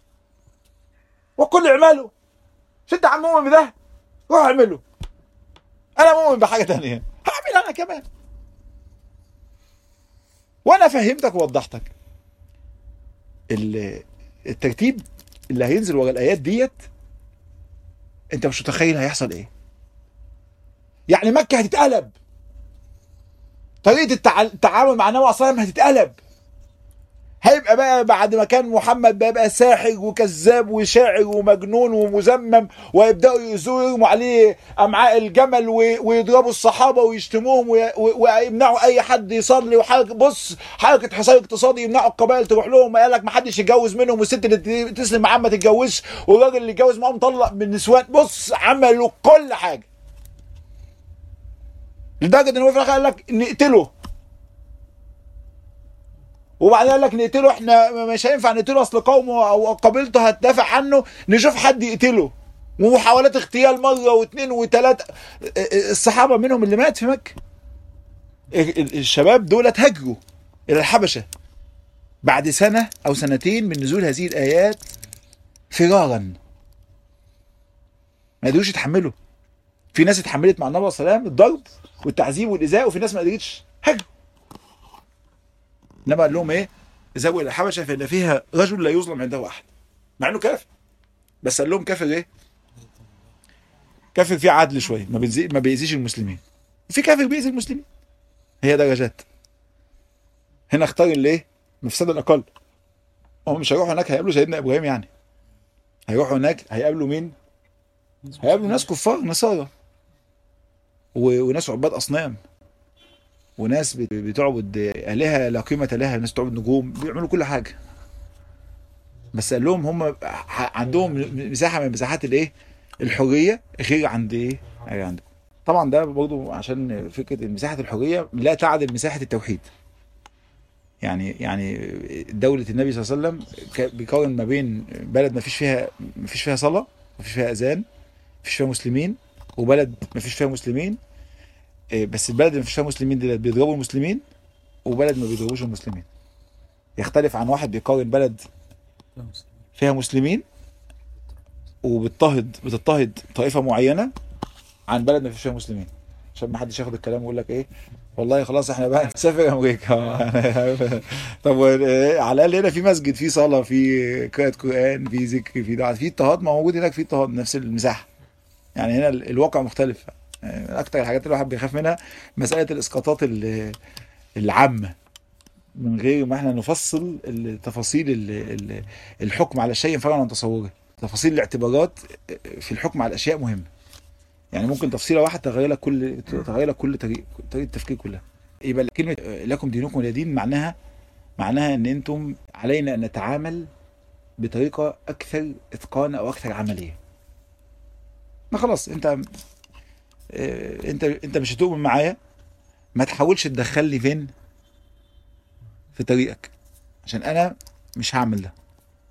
وكل اعملوا مش انت عم مؤمن بده روح اعمله انا مؤمن بحاجه تانية هعمل انا كمان وانا فهمتك ووضحتك الترتيب اللي هينزل ورا الايات ديت انت مش متخيل هيحصل ايه يعني مكه هتتقلب طريقه التع... التعامل مع النبي صلى الله عليه وسلم هتتقلب هيبقى بقى بعد ما كان محمد بقى, بقى ساحر وكذاب وشاعر ومجنون ومزمم ويبداوا يؤذوه يرموا عليه امعاء الجمل ويضربوا الصحابه ويشتموهم ويمنعوا اي حد يصلي وحركه بص حركه حصار اقتصادي يمنعوا القبائل تروح لهم قال لك ما حدش يتجوز منهم والست اللي تسلم معاه ما تتجوزش والراجل اللي اتجوز معاهم طلق من النسوان بص عملوا كل حاجه لدرجه ان هو في الاخر قال لك نقتله وبعدين قال لك نقتله احنا مش هينفع نقتله اصل قومه او قبيلته هتدافع عنه نشوف حد يقتله ومحاولات اغتيال مره واثنين وثلاثه الصحابه منهم اللي مات في مكه الشباب دول هاجروا الى الحبشه بعد سنه او سنتين من نزول هذه الايات فرارا ما قدروش يتحملوا في ناس اتحملت مع النبي صلى الله عليه وسلم الضرب والتعذيب والايذاء وفي ناس ما قدرتش هاجروا انما قال لهم ايه؟ اذهبوا الى الحبشه فان فيها رجل لا يظلم عنده احد مع انه كافر بس قال لهم كافر ايه؟ كافر فيه عدل شويه ما بيزي ما بيأذيش المسلمين وفي كافر بيأذي المسلمين هي درجات هنا اختار الايه؟ مفسده الاقل هم مش هيروحوا هناك هيقابلوا سيدنا ابراهيم يعني هيروحوا هناك هيقابلوا مين؟ هيقابلوا ناس كفار نصارى وناس عباد اصنام وناس بت- بتعبد آلهة لا قيمة لها ناس تعبد نجوم بيعملوا كل حاجة بس قال لهم هم ح- عندهم م- مساحة من مساحات الايه الحرية غير عند ايه غير عندكم طبعا ده برضو عشان فكرة إن مساحة الحرية لا تعدل مساحة التوحيد يعني يعني دولة النبي صلى الله عليه وسلم ك- بيقارن ما بين بلد ما فيش فيها ما فيش فيها صلاة ما فيش فيها أذان ما فيش فيها مسلمين وبلد ما فيش فيها مسلمين إيه، بس البلد اللي ما فيش فيها مسلمين دي بيضربوا المسلمين وبلد ما بيضربوش المسلمين يختلف عن واحد بيقارن بلد فيها مسلمين وبتضطهد بتضطهد طائفة معينة عن بلد ما فيش فيها مسلمين عشان ما حدش ياخد الكلام ويقول لك ايه والله خلاص احنا بقى نسافر امريكا طب و- على الاقل هنا في مسجد في صلاه في قراءه قران في ذكر في دعاء في اضطهاد ما هو موجود هناك في اضطهاد نفس المساحه يعني هنا ال- الواقع مختلف يعني من اكتر الحاجات اللي الواحد بيخاف منها مساله الاسقاطات ال- العامه من غير ما احنا نفصل التفاصيل ال- ال- الحكم على الشيء فعلا عن تصوره تفاصيل الاعتبارات في الحكم على الاشياء مهمه يعني ممكن تفصيله واحده تغير لك كل تغير لك كل طريق طريقه التفكير كلها يبقى كلمه لكم دينكم ولي دين معناها معناها ان انتم علينا ان نتعامل بطريقه اكثر اتقان او اكثر عمليه ما خلاص انت اه، انت انت مش هتؤمن معايا ما تحاولش تدخل لي فين في طريقك عشان انا مش هعمل ده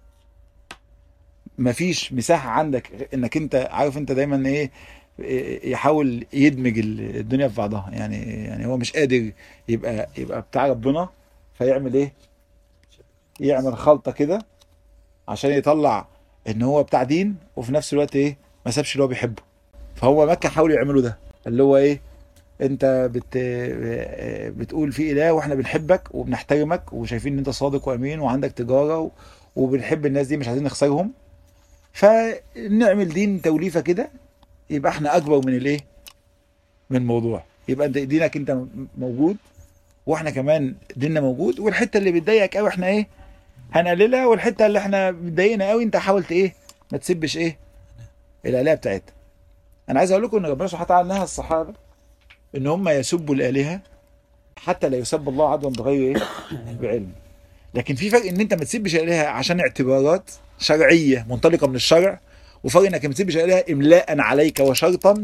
مفيش مساحه عندك انك انت عارف انت دايما ايه إيه، يحاول يدمج ال- الدنيا في بعضها يعني يعني هو مش قادر يبقى يبقى بتاع ربنا فيعمل ايه يعمل خلطه كده عشان يطلع ان هو بتاع دين وفي نفس الوقت ايه ما سابش اللي هو بيحبه فهو مكه حاولوا يعملوا ده اللي هو ايه انت بت بتقول في اله واحنا بنحبك وبنحترمك وشايفين ان انت صادق وامين وعندك تجاره و- وبنحب الناس دي مش عايزين نخسرهم فنعمل دين توليفه كده يبقى احنا اكبر من الايه من الموضوع يبقى انت دينك انت م- موجود واحنا كمان ديننا موجود والحته اللي بتضايقك قوي احنا ايه هنقللها والحته اللي احنا بتضايقنا قوي انت حاولت ايه ما تسبش ايه الالهه بتاعتها انا عايز اقول لكم ان ربنا سبحانه وتعالى نهى الصحابه ان هم يسبوا الالهه حتى لا يسب الله عدوا بغير ايه بعلم لكن في فرق ان انت ما تسبش الالهه عشان اعتبارات شرعيه منطلقه من الشرع وفرق انك ما تسبش الالهه املاء عليك وشرطا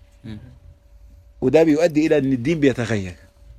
وده بيؤدي الى ان الدين بيتغير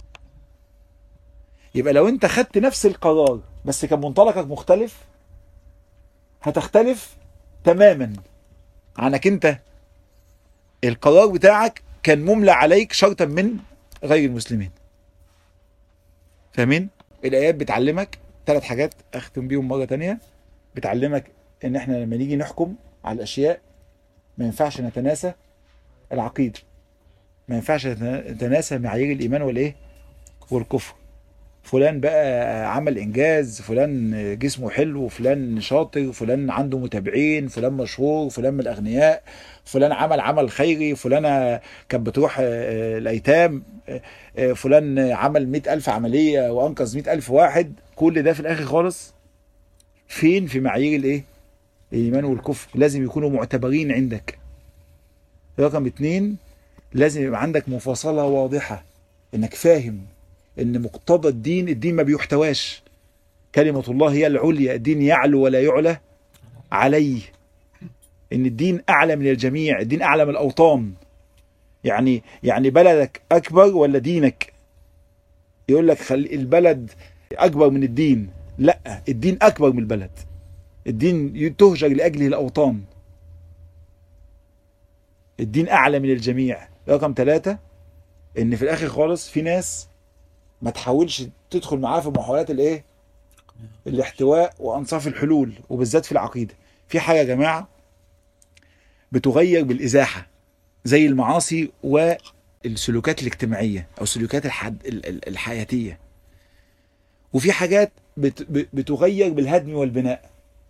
يبقى لو انت خدت نفس القرار بس كان منطلقك مختلف هتختلف تماما عنك انت القرار بتاعك كان مملى عليك شرطا من غير المسلمين فاهمين الايات بتعلمك ثلاث حاجات اختم بيهم مره تانية بتعلمك ان احنا لما نيجي نحكم على الاشياء ما ينفعش نتناسى العقيده ما ينفعش نتناسى معايير الايمان والايه والكفر فلان بقى عمل انجاز فلان جسمه حلو فلان شاطر فلان عنده متابعين فلان مشهور فلان من الاغنياء فلان عمل عمل خيري فلانة كانت بتروح آه، الايتام آه، آه، فلان عمل مئة ألف عملية وأنقذ مئة ألف واحد كل ده في الآخر خالص فين في معايير الإيه الإيمان والكفر لازم يكونوا معتبرين عندك رقم اتنين لازم يبقى عندك مفاصلة واضحة انك فاهم ان مقتضى الدين الدين ما بيحتواش كلمة الله هي العليا الدين يعلو ولا يعلى عليه ان الدين اعلى من الجميع الدين اعلى من الاوطان يعني يعني بلدك اكبر ولا دينك يقول لك خلي البلد اكبر من الدين لا الدين اكبر من البلد الدين تهجر لاجله الاوطان الدين اعلى من الجميع رقم ثلاثة ان في الاخر خالص في ناس ما تحاولش تدخل معاه في محاولات الايه الاحتواء وانصاف الحلول وبالذات في العقيده في حاجه يا جماعه بتغير بالازاحه زي المعاصي والسلوكات الاجتماعيه او السلوكات الحد ال- ال- الحياتيه وفي حاجات بت ب- بتغير بالهدم والبناء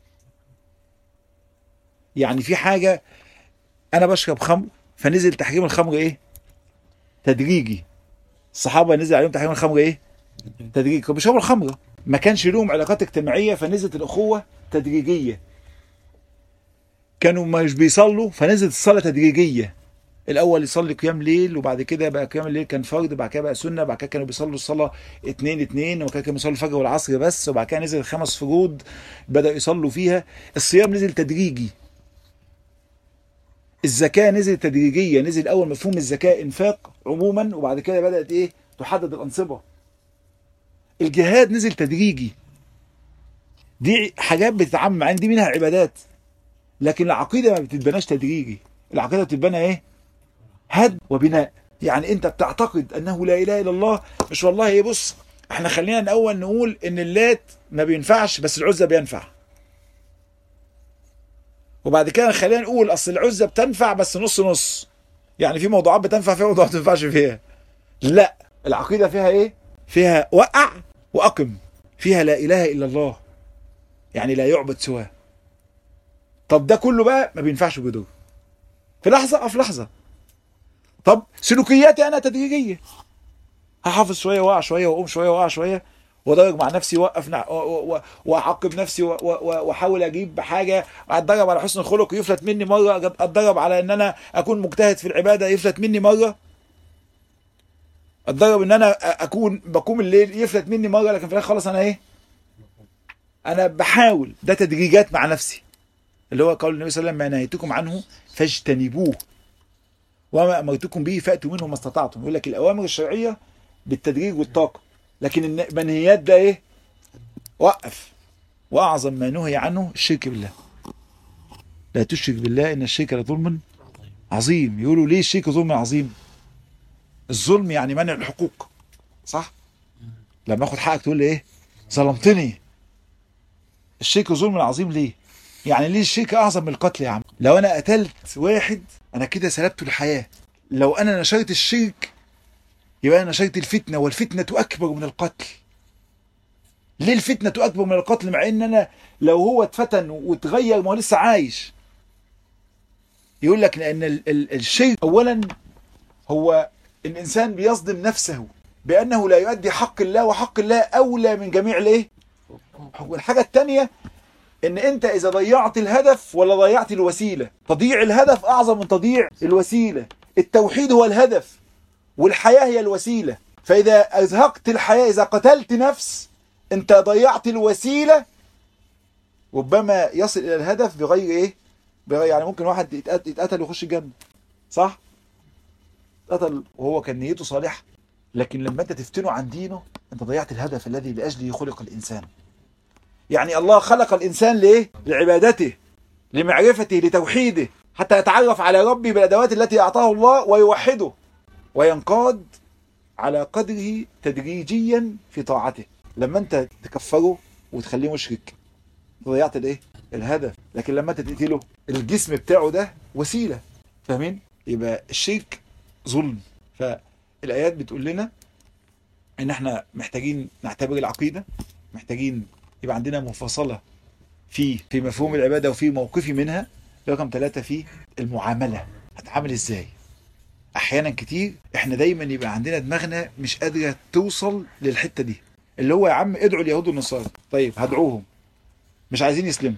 يعني في حاجه انا بشرب خمر فنزل تحريم الخمر ايه تدريجي الصحابه نزل عليهم تحريم الخمر ايه تدريجي كانوا بيشربوا الخمره ما كانش لهم علاقات اجتماعيه فنزلت الاخوه تدريجيه كانوا مش بيصلوا فنزلت الصلاه تدريجيه الاول يصلي قيام ليل وبعد كده بقى قيام الليل كان فرض بعد كده بقى سنه بعد كده كانوا بيصلوا الصلاه اتنين اتنين وبعد كده كانوا بيصلوا الفجر والعصر بس وبعد كده نزل خمس فروض بداوا يصلوا فيها الصيام نزل تدريجي الزكاه نزل تدريجيه نزل اول مفهوم الزكاه انفاق عموما وبعد كده بدات ايه تحدد الانصبه الجهاد نزل تدريجي دي حاجات بتتعمم يعني دي منها عبادات لكن العقيده ما بتتبناش تدريجي العقيده بتتبنى ايه هد وبناء يعني انت بتعتقد انه لا اله الا الله مش والله ايه بص احنا خلينا الاول نقول ان اللات ما بينفعش بس العزى بينفع وبعد كده خلينا نقول اصل العزى بتنفع بس نص نص يعني في موضوعات بتنفع فيها وموضوعات ما تنفعش فيها لا العقيده فيها ايه فيها وقع واقم فيها لا اله الا الله يعني لا يعبد سواه طب ده كله بقى ما بينفعش بدون في لحظه اه في لحظه طب سلوكياتي انا تدريجيه هحافظ شويه واقع شويه واقوم شويه واقع شويه وادرج مع نفسي واقف نع... واعاقب نفسي واحاول اجيب حاجه اتدرب على حسن الخلق يفلت مني مره اتدرب على ان انا اكون مجتهد في العباده يفلت مني مره اتدرب ان انا اكون بقوم الليل يفلت مني مره لكن في الاخر خلاص انا ايه انا بحاول ده تدريجات مع نفسي اللي هو قول النبي صلى الله عليه وسلم ما نهيتكم عنه فاجتنبوه وما امرتكم به فاتوا منه ما استطعتم يقول لك الاوامر الشرعيه بالتدريج والطاقه لكن المنهيات ده ايه وقف واعظم ما نهي عنه الشرك بالله لا تشرك بالله ان الشرك لظلم عظيم يقولوا ليه الشرك ظلم عظيم الظلم يعني منع الحقوق صح لما اخد حقك تقول لي ايه ظلمتني الشرك ظلم عظيم ليه يعني ليه الشرك اعظم من القتل يا عم لو انا قتلت واحد انا كده سلبته الحياه لو انا نشرت الشرك يبقى انا نشرت الفتنه والفتنه اكبر من القتل ليه الفتنه اكبر من القتل مع ان انا لو هو اتفتن واتغير ما هو لسه عايش يقول لك لان ال- ال- الشرك اولا هو الانسان بيصدم نفسه بانه لا يؤدي حق الله وحق الله اولى من جميع الايه والحاجه الثانيه ان انت اذا ضيعت الهدف ولا ضيعت الوسيله تضييع الهدف اعظم من تضييع الوسيله التوحيد هو الهدف والحياه هي الوسيله فاذا ازهقت الحياه اذا قتلت نفس انت ضيعت الوسيله ربما يصل الى الهدف بغير ايه بغير يعني ممكن واحد يتقت- يتقتل ويخش الجنه صح اتقتل وهو كان نيته صالحه لكن لما انت تفتنه عن دينه انت ضيعت الهدف الذي لاجله خلق الانسان يعني الله خلق الانسان لايه لعبادته لمعرفته لتوحيده حتى يتعرف على ربه بالادوات التي اعطاه الله ويوحده وينقاد على قدره تدريجيا في طاعته لما انت تكفره وتخليه مشرك ضيعت الايه الهدف لكن لما انت تقتله الجسم بتاعه ده وسيله فاهمين يبقى الشرك ظلم فالايات بتقول لنا ان احنا محتاجين نعتبر العقيده محتاجين يبقى عندنا مفاصله في في مفهوم العباده وفي موقفي منها رقم ثلاثة في المعامله هتعامل ازاي احيانا كتير احنا دايما يبقى عندنا دماغنا مش قادره توصل للحته دي اللي هو يا عم ادعوا اليهود والنصارى طيب هدعوهم مش عايزين يسلموا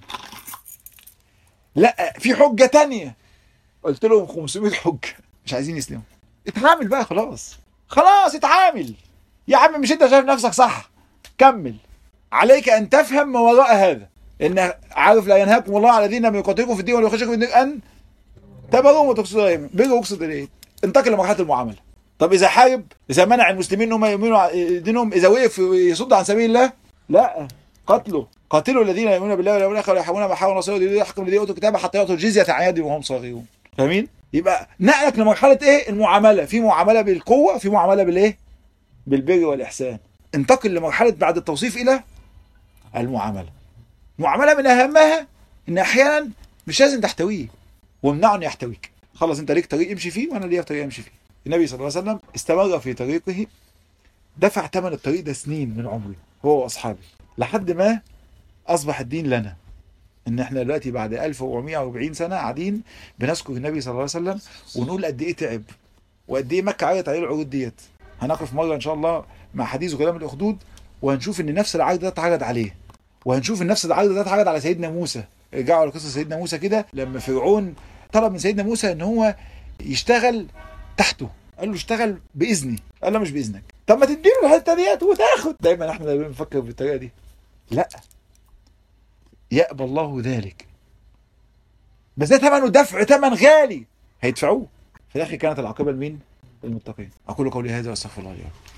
لا في حجه تانية قلت لهم 500 حجه مش عايزين يسلموا اتعامل بقى خلاص خلاص اتعامل يا عم مش انت شايف نفسك صح كمل عليك ان تفهم ما وراء هذا ان عارف لا ينهاكم الله على الذين لم يقاتلوكم في الدين ولا يخرجوكم من الدين ان تبروهم وتقصدوا اليهم بيجوا يقصد اليه انتقل لمرحله المعامله طب اذا حارب اذا منع المسلمين ان هم يؤمنوا ع- دينهم اذا وقف يصد عن سبيل الله لا قتلوا قاتلوا الذين لا يؤمنون بالله واليوم الاخر ولا يحاربون ما حارب رسوله يريدون يحكم الذين اوتوا الكتاب حتى يعطوا الجزيه عن يد وهم صاغرون فاهمين يبقى نقلك لمرحله ايه المعامله في معامله بالقوه في معامله بالايه بالبر والاحسان انتقل لمرحله بعد التوصيف الى المعامله معامله من اهمها ان احيانا مش لازم تحتويه وامنعه ان يحتويك خلاص انت ليك طريق امشي فيه وانا ليا طريق امشي فيه النبي صلى الله عليه وسلم استمر في طريقه دفع ثمن الطريق ده سنين من عمره هو واصحابه لحد ما اصبح الدين لنا ان احنا دلوقتي بعد 1440 سنه قاعدين بنذكر النبي صلى الله عليه وسلم ونقول قد ايه تعب وقد ايه مكه عيط عليه العروض ديت هنقف مره ان شاء الله مع حديث غلام الاخدود وهنشوف ان نفس العرض ده اتعرض عليه وهنشوف ان نفس العرض ده اتعرض على سيدنا موسى ارجعوا لقصه سيدنا موسى كده لما فرعون طلب من سيدنا موسى ان هو يشتغل تحته قال له اشتغل باذني قال له مش باذنك طب ما تديله الحته ديت وتاخد دايما احنا بنفكر بالطريقه دي لا يأبى الله ذلك بس ده ثمنه دفع ثمن غالي هيدفعوه في الاخر كانت العاقبه لمين؟ للمتقين اقول قولي هذا واستغفر الله لي ولكم